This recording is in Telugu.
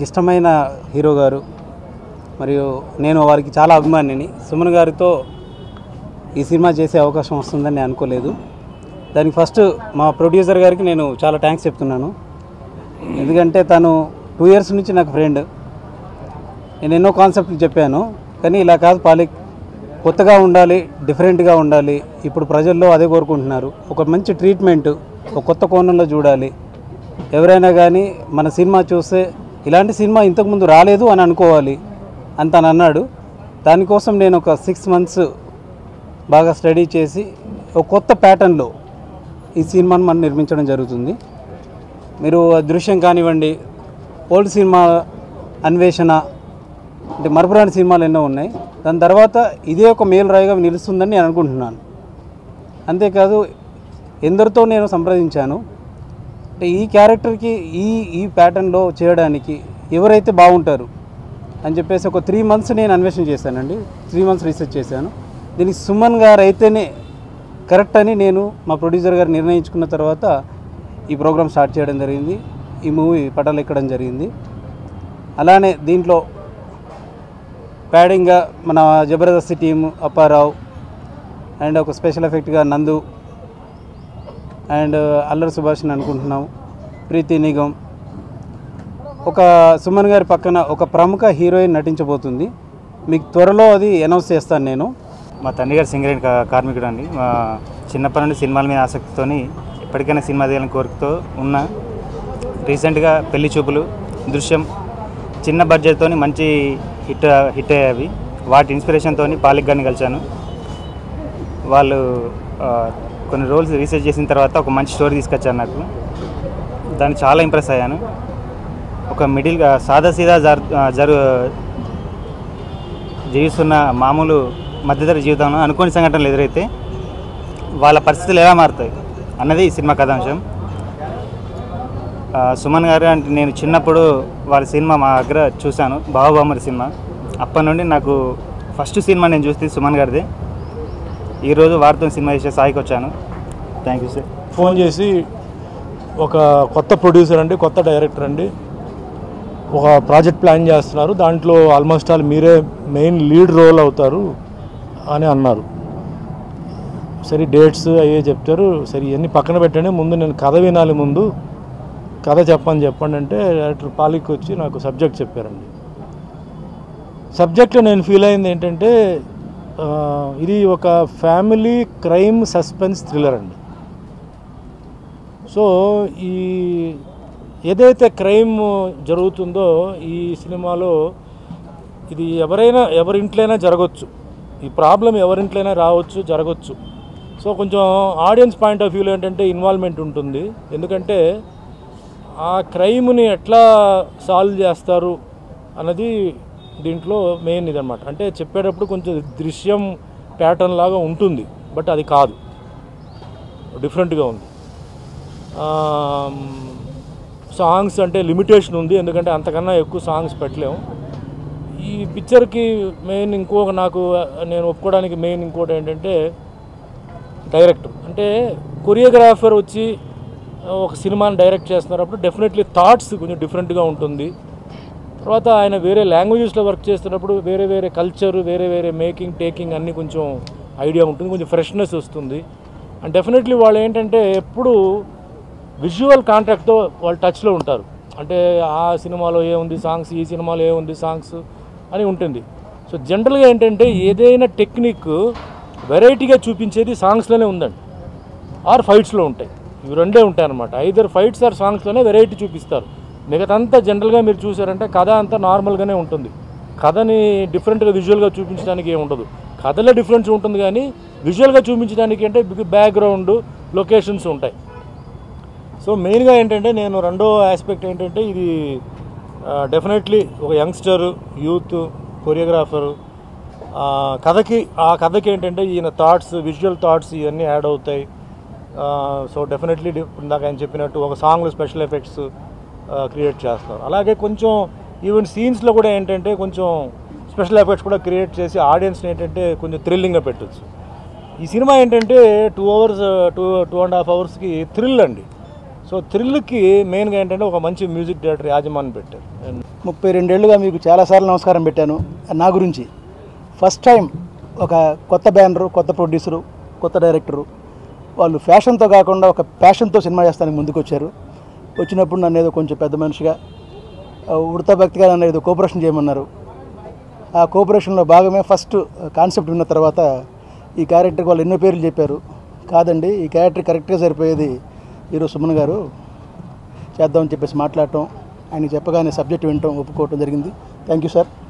ఇష్టమైన హీరో గారు మరియు నేను వారికి చాలా అభిమానిని సుమన్ గారితో ఈ సినిమా చేసే అవకాశం వస్తుందని నేను అనుకోలేదు దానికి ఫస్ట్ మా ప్రొడ్యూసర్ గారికి నేను చాలా థ్యాంక్స్ చెప్తున్నాను ఎందుకంటే తను టూ ఇయర్స్ నుంచి నాకు ఫ్రెండ్ నేను ఎన్నో కాన్సెప్ట్లు చెప్పాను కానీ ఇలా కాదు పాలిక్ కొత్తగా ఉండాలి డిఫరెంట్గా ఉండాలి ఇప్పుడు ప్రజల్లో అదే కోరుకుంటున్నారు ఒక మంచి ట్రీట్మెంట్ ఒక కొత్త కోణంలో చూడాలి ఎవరైనా కానీ మన సినిమా చూస్తే ఇలాంటి సినిమా ఇంతకుముందు రాలేదు అని అనుకోవాలి అని తను అన్నాడు దానికోసం నేను ఒక సిక్స్ మంత్స్ బాగా స్టడీ చేసి ఒక కొత్త ప్యాటర్న్లో ఈ సినిమాను మనం నిర్మించడం జరుగుతుంది మీరు ఆ దృశ్యం కానివ్వండి ఓల్డ్ సినిమా అన్వేషణ అంటే మరపురాని సినిమాలు ఎన్నో ఉన్నాయి దాని తర్వాత ఇదే ఒక మేలురాయిగా నిలుస్తుందని నేను అనుకుంటున్నాను అంతేకాదు ఎందరితో నేను సంప్రదించాను అంటే ఈ క్యారెక్టర్కి ఈ ఈ ప్యాటర్న్లో చేయడానికి ఎవరైతే బాగుంటారు అని చెప్పేసి ఒక త్రీ మంత్స్ నేను అన్వేషణ చేశానండి త్రీ మంత్స్ రీసెర్చ్ చేశాను దీనికి సుమన్ గారు అయితేనే కరెక్ట్ అని నేను మా ప్రొడ్యూసర్ గారు నిర్ణయించుకున్న తర్వాత ఈ ప్రోగ్రామ్ స్టార్ట్ చేయడం జరిగింది ఈ మూవీ పటాలు ఎక్కడం జరిగింది అలానే దీంట్లో ప్యాడింగ్గా మన జబర్దస్త్ టీం అప్పారావు అండ్ ఒక స్పెషల్ ఎఫెక్ట్గా నందు అండ్ అల్లరి సుభాష్ని అనుకుంటున్నాం ప్రీతి నిగం ఒక సుమన్ గారి పక్కన ఒక ప్రముఖ హీరోయిన్ నటించబోతుంది మీకు త్వరలో అది అనౌన్స్ చేస్తాను నేను మా తండ్రి గారు సింగరేణి కా- కార్మికుడు అండి మా చిన్నప్పటి నుండి సినిమాల మీద ఆసక్తితోని ఎప్పటికైనా సినిమా తీయాలని కోరికతో ఉన్న రీసెంట్గా పెళ్లి చూపులు దృశ్యం చిన్న బడ్జెట్తో మంచి హిట్ హిట్ అయ్యేవి వాటి ఇన్స్పిరేషన్తో పాలిక్ గారిని కలిశాను వాళ్ళు ఆ, కొన్ని రోల్స్ రీసెర్చ్ చేసిన తర్వాత ఒక మంచి స్టోరీ తీసుకొచ్చారు నాకు దాన్ని చాలా ఇంప్రెస్ అయ్యాను ఒక మిడిల్గా సాదా సీదా జరు జరు జీవిస్తున్న మామూలు మధ్యతర జీవితంలో అనుకోని సంఘటనలు ఎదురైతే వాళ్ళ పరిస్థితులు ఎలా మారుతాయి అన్నది ఈ సినిమా కథాంశం ఆ, సుమన్ గారు అంటే నేను చిన్నప్పుడు వాళ్ళ సినిమా మా దగ్గర చూశాను బావబామరి సినిమా అప్పటి నుండి నాకు ఫస్ట్ సినిమా నేను చూస్తే సుమన్ గారిదే ఈరోజు వారితో సినిమా చేసే స్థాయికి వచ్చాను థ్యాంక్ యూ సార్ ఫోన్ చేసి ఒక కొత్త ప్రొడ్యూసర్ అండి కొత్త డైరెక్టర్ అండి ఒక ప్రాజెక్ట్ ప్లాన్ చేస్తున్నారు దాంట్లో ఆల్మోస్ట్ ఆల్ మీరే మెయిన్ లీడ్ రోల్ అవుతారు అని అన్నారు సరే డేట్స్ అయ్యే చెప్తారు సరే ఇవన్నీ పక్కన పెట్టండి ముందు నేను కథ వినాలి ముందు కథ చెప్పని చెప్పండి అంటే డైరెక్టర్ పాలిక్ వచ్చి నాకు సబ్జెక్ట్ చెప్పారండి సబ్జెక్ట్లో నేను ఫీల్ అయింది ఏంటంటే ఆ, ఇది ఒక ఫ్యామిలీ క్రైమ్ సస్పెన్స్ థ్రిల్లర్ అండి సో ఈ ఏదైతే క్రైమ్ జరుగుతుందో ఈ సినిమాలో ఇది ఎవరైనా ఎవరింట్లైనా జరగవచ్చు ఈ ప్రాబ్లం ఎవరింట్లైనా రావచ్చు జరగవచ్చు సో కొంచెం ఆడియన్స్ పాయింట్ ఆఫ్ వ్యూలో ఏంటంటే ఇన్వాల్వ్మెంట్ ఉంటుంది ఎందుకంటే ఆ క్రైమ్ని ఎట్లా సాల్వ్ చేస్తారు అన్నది దీంట్లో మెయిన్ ఇదనమాట అంటే చెప్పేటప్పుడు కొంచెం దృశ్యం ప్యాటర్న్ లాగా ఉంటుంది బట్ అది కాదు డిఫరెంట్గా ఉంది సాంగ్స్ అంటే లిమిటేషన్ ఉంది ఎందుకంటే అంతకన్నా ఎక్కువ సాంగ్స్ పెట్టలేము ఈ పిక్చర్కి మెయిన్ ఇంకొక నాకు నేను ఒప్పుకోవడానికి మెయిన్ ఇంకోటి ఏంటంటే డైరెక్టర్ అంటే కొరియోగ్రాఫర్ వచ్చి ఒక సినిమాని డైరెక్ట్ చేస్తున్నప్పుడు డెఫినెట్లీ థాట్స్ కొంచెం డిఫరెంట్గా ఉంటుంది తర్వాత ఆయన వేరే లాంగ్వేజెస్లో వర్క్ చేస్తున్నప్పుడు వేరే వేరే కల్చర్ వేరే వేరే మేకింగ్ టేకింగ్ అన్నీ కొంచెం ఐడియా ఉంటుంది కొంచెం ఫ్రెష్నెస్ వస్తుంది అండ్ డెఫినెట్లీ వాళ్ళు ఏంటంటే ఎప్పుడు విజువల్ కాంటాక్ట్తో వాళ్ళు టచ్లో ఉంటారు అంటే ఆ సినిమాలో ఏముంది సాంగ్స్ ఈ సినిమాలో ఏముంది సాంగ్స్ అని ఉంటుంది సో జనరల్గా ఏంటంటే ఏదైనా టెక్నిక్ వెరైటీగా చూపించేది సాంగ్స్లోనే ఉందండి ఆర్ ఫైట్స్లో ఉంటాయి ఇవి రెండే ఉంటాయి అనమాట ఐదర్ ఫైట్స్ ఆర్ సాంగ్స్లోనే వెరైటీ చూపిస్తారు మిగతాంతా జనరల్గా మీరు చూసారంటే కథ అంతా నార్మల్గానే ఉంటుంది కథని డిఫరెంట్గా విజువల్గా చూపించడానికి ఏమి ఉండదు కథలో డిఫరెన్స్ ఉంటుంది కానీ విజువల్గా చూపించడానికి అంటే బ్యాక్గ్రౌండ్ లొకేషన్స్ ఉంటాయి సో మెయిన్గా ఏంటంటే నేను రెండో ఆస్పెక్ట్ ఏంటంటే ఇది డెఫినెట్లీ ఒక యంగ్స్టర్ యూత్ కొరియోగ్రాఫరు కథకి ఆ కథకి ఏంటంటే ఈయన థాట్స్ విజువల్ థాట్స్ ఇవన్నీ యాడ్ అవుతాయి సో డెఫినెట్లీ ఇందాక ఆయన చెప్పినట్టు ఒక సాంగ్లో స్పెషల్ ఎఫెక్ట్స్ క్రియేట్ చేస్తారు అలాగే కొంచెం ఈవెన్ సీన్స్లో కూడా ఏంటంటే కొంచెం స్పెషల్ ఎఫెక్ట్స్ కూడా క్రియేట్ చేసి ఆడియన్స్ని ఏంటంటే కొంచెం థ్రిల్లింగ్గా పెట్టచ్చు ఈ సినిమా ఏంటంటే two hours two two and half అవర్స్కి థ్రిల్ అండి సో థ్రిల్కి మెయిన్గా ఏంటంటే ఒక మంచి మ్యూజిక్ డైరెక్టర్ యాజమాన్యం పెట్టారు And ముప్పై రెండేళ్లుగా మీకు చాలాసార్లు నమస్కారం పెట్టాను నా గురించి ఫస్ట్ టైం ఒక కొత్త బ్యానరు కొత్త ప్రొడ్యూసరు కొత్త డైరెక్టరు వాళ్ళు ఫ్యాషన్తో కాకుండా ఒక ప్యాషన్తో సినిమా చేస్తానికి ముందుకు వచ్చారు వచ్చినప్పుడు నన్ను ఏదో కొంచెం పెద్ద మనిషిగా ఆ, ఉడతా భక్తిగా నన్ను ఏదో కోఆపరేషన్ చేయమన్నారు ఆ కోఆపరేషన్లో భాగమే ఫస్ట్ కాన్సెప్ట్ విన్న తర్వాత ఈ క్యారెక్టర్కి వాళ్ళు ఎన్నో పేర్లు చెప్పారు కాదండి ఈ క్యారెక్టర్ కరెక్ట్గా సరిపోయేది ఈరోజు సుమన్ గారు చేద్దామని చెప్పేసి మాట్లాడటం ఆయన చెప్పగానే సబ్జెక్ట్ వినటం ఒప్పుకోవటం జరిగింది థ్యాంక్ యూ సార్